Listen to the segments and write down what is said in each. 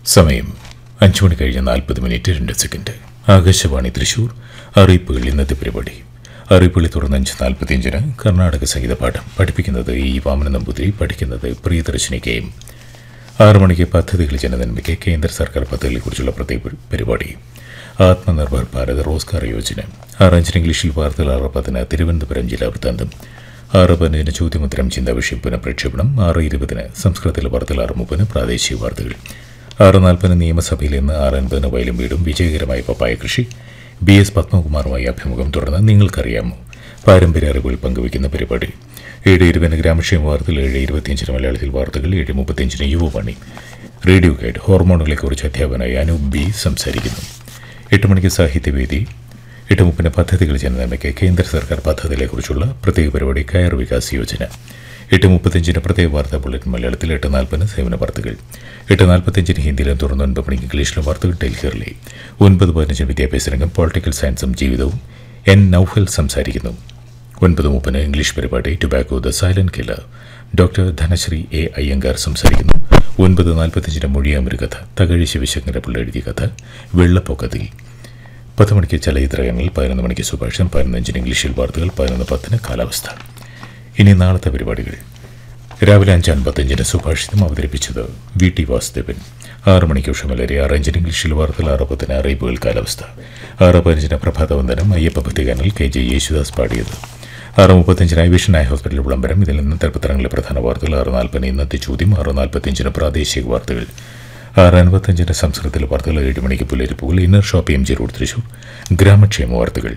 സമയം അഞ്ചു മണി കഴിഞ്ഞ് നാൽപ്പത് മിനിറ്റ് രണ്ട് സെക്കൻഡ് ആകാശവാണി തൃശൂർ അറിയിപ്പുകൾ ഇന്നത്തെ പരിപാടി അറിയിപ്പുകളെ തുടർന്ന് അഞ്ച് നാൽപ്പത്തിയഞ്ചിന് കർണാടക സംഗീത പാഠം പഠിപ്പിക്കുന്നത് ഈ വാമന നമ്പൂതിരി പഠിക്കുന്നത് പ്രിയദർശിനി കെയും ആറ് മണിക്ക് പദ്ധതികൾ ജനനന്മയ്ക്ക് കേന്ദ്ര സർക്കാർ പദ്ധതികളെക്കുറിച്ചുള്ള പ്രത്യേക പരിപാടി ആത്മനിർഭർ ഭാരത് റോസ്ഗാർ യോജന ആറഞ്ചിന് ഇംഗ്ലീഷിൽ വാർത്തകൾ ആറ് പതിന് തിരുവനന്തപുരം ജില്ലാ വൃത്താന്തം ആറ് പതിനഞ്ചിന് ചോദ്യമുത്തരം ചിന്താ വിഷയം പുനഃപ്രക്ഷേപണം ആറ് ഇരുപതിന് സംസ്കൃതത്തിൽ വാർത്തകൾ ആറ് മുപ്പതിന് പ്രാദേശിക വാർത്തകൾ ആറ് നാൽപ്പതിന് നിയമസഭയിൽ നിന്ന് ആറ് അൻപതിന് വയലും വീടും വിജയകരമായ പപ്പായ കൃഷി ബി എസ് പത്മകുമാറുമായി അഭിമുഖം തുടർന്ന് നിങ്ങൾക്കറിയാമോ പാരമ്പര്യ അറിവുകൾ പങ്കുവയ്ക്കുന്ന പരിപാടി ഏഴ് ഇരുപതിന് ഗ്രാമക്ഷേമ വാർത്തകൾ ഏഴ് ഇരുപത്തിയഞ്ചിന് മലയാളത്തിൽ വാർത്തകൾ ഏഴ് മുപ്പത്തിയഞ്ചിന് യുവവാണി റേഡിയോ ഗൈഡ് ഹോർമോണുകളെക്കുറിച്ച് അധ്യാപകനായി അനൂപ് ബി സംസാരിക്കുന്നു എട്ട് മണിക്ക് സാഹിത്യവേദി എട്ട് മുപ്പിന് പദ്ധതികൾ ജനനന്മയ്ക്ക് കേന്ദ്ര സർക്കാർ പദ്ധതികളെക്കുറിച്ചുള്ള പ്രത്യേക പരിപാടി കയർ വികാസ് യോജന എട്ട് മുപ്പത്തഞ്ചിന് പ്രത്യേക വാർത്താ ബുള്ളറ്റിൻ മലയാളത്തിൽ എട്ട് നാൽപ്പതിന് സേവന വാർത്തകൾ എട്ട് നാൽപ്പത്തഞ്ചിന് ഹിന്ദിയിലും തുടർന്ന് ഒൻപത് മണിക്ക് ഇംഗ്ലീഷിലും വാർത്തകൾ ഡൽഹിയിലെ ഒൻപത് പതിനഞ്ചിന് വിദ്യാഭ്യാസ രംഗം പൊളിറ്റിക്കൽ സയൻസും ജീവിതവും എൻ നൌഫൽ സംസാരിക്കുന്നു ഒൻപത് മുപ്പതിന് ഇംഗ്ലീഷ് പരിപാടി tobacco the silent killer doctor Dhanashree A Iyengar സംസാരിക്കുന്നു ഒൻപത് നാൽപ്പത്തഞ്ചിന് മൊഴിയാമൊരു കഥ തകഴി ശിവശങ്കരപിള്ള എഴുതിയ കഥ വെള്ളപ്പൊക്കത്തിൽ പത്ത് മണിക്ക് ചലച്ചിത്രഗാനങ്ങൾ പതിനൊന്ന് മണിക്ക് സുഭാഷൻ പതിനഞ്ചിന് ഇംഗ്ലീഷിൽ വാർത്തകൾ പതിനൊന്ന് പത്തിന് കാലാവസ്ഥ ഇനി നാളത്തെ പരിപാടികൾ രാവിലെ അഞ്ച് അൻപത്തഞ്ചിന് സുഭാഷിതം അവതരിപ്പിച്ചത് വി ടി വാസുദേവൻ ആറ് മണിക്ക് ഉഷമലരി ആറ് അഞ്ചിന് ഇംഗ്ലീഷിൽ വാർത്തകൾ ആറ് പത്തിന് അറിയിപ്പുകൾ കാലാവസ്ഥ ആറ് പതിനഞ്ചിന് പ്രഭാതവന്ദനം അയ്യപ്പ ഭക്തിഗാനിൽ കെ ജെ യേശുദാസ് പാടിയത് ആറ് മുപ്പത്തഞ്ചിന് ഐവിഷൻ ഐ ഹോസ്പിറ്റൽ വിളംബരം ഇതിൽ ഇന്നത്തെ പത്രങ്ങളിലെ പ്രധാന വാർത്തകൾ ആറ് നാൽപ്പതിന് ഇന്നത്തെ ചോദ്യം ആറ് നാൽപ്പത്തിയഞ്ചിന് പ്രാദേശിക വാർത്തകൾ ആറ് അൻപത്തഞ്ചിന് സംസ്കൃതത്തിലെ വാർത്തകൾ ഏഴ് മണിക്ക് പുലരിപ്പുകൾ inner shop M G road Thrissur ഗ്രാമക്ഷേമ വാർത്തകൾ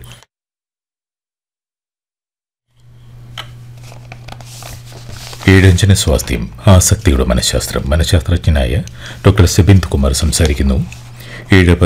ഏഴഞ്ചിന് സ്വാസ്ഥ്യം ആസക്തിയുടെ മനഃശാസ്ത്രം മനഃശാസ്ത്രജ്ഞനായ ഡോക്ടർ സെബിന്ദ് കുമാർ സംസാരിക്കുന്നു ഏഴ്